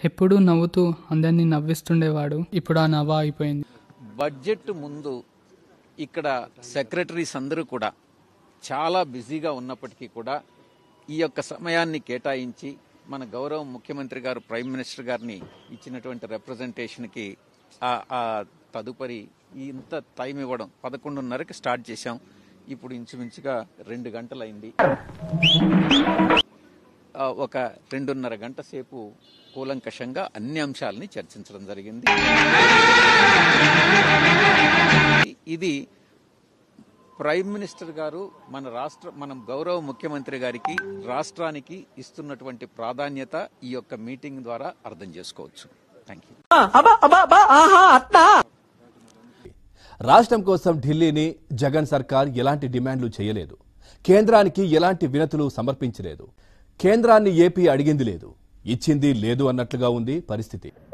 ఎప్పుడూ నవ్వుతూ అందరినీ నవ్విస్తుండేవాడు ఇప్పుడు ఆ నవ్వ అయిపోయింది బడ్జెట్ ముందు ఇక్కడ సెక్రటరీస్ అందరూ కూడా చాలా బిజీగా ఉన్నప్పటికీ కూడా ఈ యొక్క సమయాన్ని కేటాయించి మన గౌరవ ముఖ్యమంత్రి గారు ప్రైమ్ మినిస్టర్ గారిని ఇచ్చినటువంటి రిప్రజెంటేషన్కి ఆ- ఆ తదుపరి ఇంత టైం ఇవ్వడం పదకొండున్నరకి స్టార్ట్ చేశాం ఇప్పుడు ఇంచుమించుగా రెండు గంటలైంది ఆ, ఒక రెండున్నర గంట సేపు కూలంకషంగా అన్ని అంశాలని చర్చించడం జరిగింది ఇది ప్రైమ్ మినిస్టర్ గారు మన రాష్ట్ర మనం గౌరవ ముఖ్యమంత్రి గారికి రాష్ట్రానికి ఇస్తున్నటువంటి ప్రాధాన్యత ఈ యొక్క మీటింగ్ ద్వారా అర్థం చేసుకోవచ్చు థ్యాంక్ యూ రాష్ట్రం కోసం ఢిల్లీని జగన్ సర్కార్ ఎలాంటి డిమాండ్లు చేయలేదు కేంద్రానికి ఎలాంటి వినతులు సమర్పించలేదు కేంద్రాన్ని ఏపీ అడిగింది లేదు ఇచ్చింది లేదు అన్నట్లుగా ఉంది పరిస్థితి